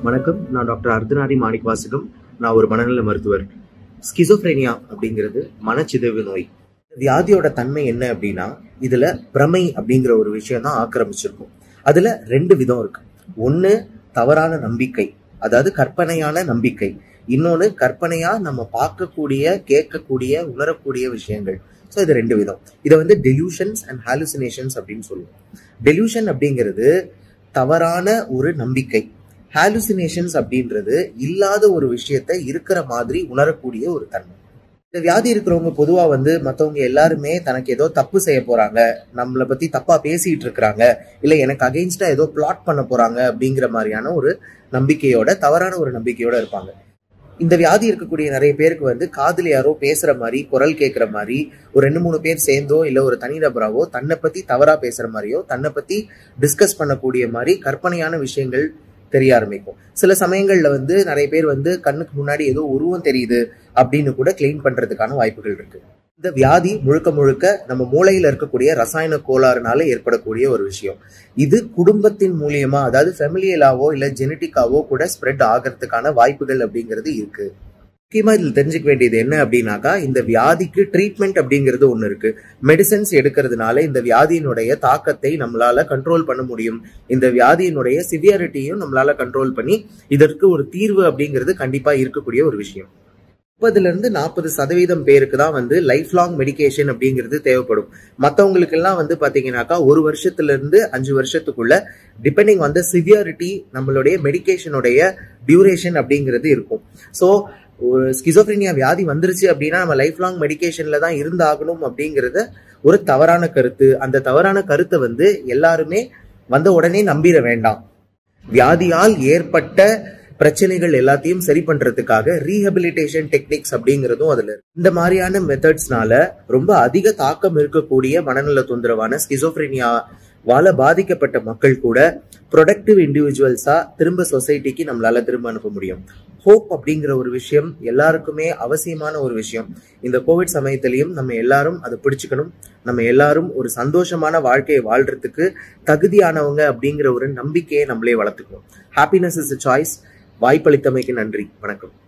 வணக்கம் நான் டாக்டர் அர்த்தநாரி மாணிக் வாசகம் நான் ஒரு மனநல மருத்துவர் ஸ்கிசோஃப்ரெனியா அப்படிங்கிறது மனச்சிதைவு நோய் வியாதியோட தன்மை என்ன அப்படின்னா இதுல பிரமை அப்படிங்கிற ஒரு விஷயம் தான் ஆக்கிரமிச்சிருக்கும் அதுல ரெண்டு விதம் இருக்கு ஒண்ணு தவறான நம்பிக்கை அதாவது கற்பனையான நம்பிக்கை இன்னொன்னு கற்பனையா நம்ம பார்க்கக்கூடிய கேட்கக்கூடிய உணரக்கூடிய விஷயங்கள் ஸோ இது ரெண்டு விதம் இதை வந்து டெலியூஷன்ஸ் அண்ட் ஹாலுசினேஷன்ஸ் அப்படின்னு சொல்லுவோம் டெலியூஷன் அப்படிங்கிறது தவறான ஒரு நம்பிக்கை ஹாலுசினேஷன்ஸ் அப்படின்றது இல்லாத ஒரு விஷயத்த இருக்கிற மாதிரி உணரக்கூடிய ஒரு தன்மை இந்த வியாதி இருக்கிறவங்க பொதுவா வந்து மத்தவங்க எல்லாருமே தனக்கு ஏதோ தப்பு செய்ய போறாங்க நம்மளை பத்தி தப்பா பேசிட்டு இருக்கிறாங்க இல்ல எனக்கு அகைன்ஸ்டா ஏதோ பிளாட் பண்ண போறாங்க அப்படிங்கிற மாதிரியான ஒரு நம்பிக்கையோட தவறான ஒரு நம்பிக்கையோட இருப்பாங்க இந்த வியாதி இருக்கக்கூடிய நிறைய பேருக்கு வந்து காதுல யாரோ பேசுற மாதிரி குரல் கேட்கிற மாதிரி ஒரு ரெண்டு மூணு பேர் சேர்ந்தோ இல்ல ஒரு தனிநபராவோ தன்னை பத்தி தவறா பேசுற மாதிரியோ தன்னை பத்தி டிஸ்கஸ் பண்ணக்கூடிய மாதிரி கற்பனையான விஷயங்கள் தெரிய ஆரம்பிக்கும் சில சமயங்கள்ல வந்து நிறைய பேர் வந்து கண்ணுக்கு முன்னாடி ஏதோ உருவம் தெரியுது அப்படின்னு கூட கிளைம் பண்றதுக்கான வாய்ப்புகள் இருக்கு இந்த வியாதி முழுக்க முழுக்க நம்ம மூளையில இருக்கக்கூடிய ரசாயன கோளாறுனால ஏற்படக்கூடிய ஒரு விஷயம் இது குடும்பத்தின் மூலியமா அதாவது ஃபெமிலியலாவோ இல்ல ஜெனட்டிக்காவோ கூட ஸ்ப்ரெட் ஆகிறதுக்கான வாய்ப்புகள் அப்படிங்கிறது இருக்கு முக்கியமா இதுல தெரிஞ்சுக்க வேண்டியது என்ன அப்படின்னாக்கா இந்த வியாதிக்கு ட்ரீட்மெண்ட் அப்படிங்கிறது ஒண்ணு இருக்கு மெடிசன்ஸ் எடுக்கிறதுனால இந்த வியாதியினுடைய தாக்கத்தை நம்மளால கண்ட்ரோல் பண்ண முடியும் இந்த வியாதியினுடைய சிவியாரிட்டியும் நம்மளால கண்ட்ரோல் பண்ணி இதற்கு ஒரு தீர்வு அப்படிங்கிறது கண்டிப்பா இருக்கக்கூடிய ஒரு விஷயம் முப்பதுல இருந்து நாற்பது சதவீதம் பேருக்கு தான் வந்து லைஃப் லாங் மெடிகேஷன் அப்படிங்கிறது தேவைப்படும் மற்றவங்களுக்கு எல்லாம் வந்து பாத்தீங்கன்னாக்கா ஒரு வருஷத்துல இருந்து அஞ்சு வருஷத்துக்குள்ள டிபெண்டிங் ஆன் த சிவியாரிட்டி நம்மளுடைய மெடிகேஷனுடைய டியூரேஷன் அப்படிங்கிறது இருக்கும் ஸோ ஒரு ஸ்கிசோஃப்ரினியா வியாதி வந்துருச்சு அப்படின்னா நம்ம லைஃப் லாங் மெடிகேஷன்ல தான் இருந்தாகணும் அப்படிங்கிறத ஒரு தவறான கருத்து அந்த தவறான கருத்தை வந்து எல்லாருமே வந்த உடனே நம்பிட வேண்டாம் வியாதியால் ஏற்பட்ட பிரச்சனைகள் எல்லாத்தையும் சரி பண்றதுக்காக ரீஹபிலிட்டேஷன் டெக்னிக்ஸ் அப்படிங்கிறதும் அதுல இருக்கு. இந்த மாதிரியான மெத்தட்ஸ்னால ரொம்ப அதிக தாக்கம் இருக்கக்கூடிய மனநல தொந்தரவான ஸ்கிசோஃப்ரினியாவால பாதிக்கப்பட்ட மக்கள் கூட ப்ரொடக்டிவ் இண்டிவிஜுவல்ஸா திரும்ப சொசைட்டிக்கு நம்மளால திரும்ப அனுப்ப முடியும் ஹோப் அப்படிங்கிற ஒரு விஷயம் எல்லாருக்குமே அவசியமான ஒரு விஷயம் இந்த கோவிட் சமயத்திலையும் நம்ம எல்லாரும் அதை பிடிச்சுக்கணும் நம்ம எல்லாரும் ஒரு சந்தோஷமான வாழ்க்கையை வாழ்றதுக்கு தகுதியானவங்க அப்படிங்கிற ஒரு நம்பிக்கையை நம்மளே வளர்த்துக்கணும் ஹாப்பினஸ் இஸ் அ சாய்ஸ் வாய்ப்பளித்தமைக்கு நன்றி வணக்கம்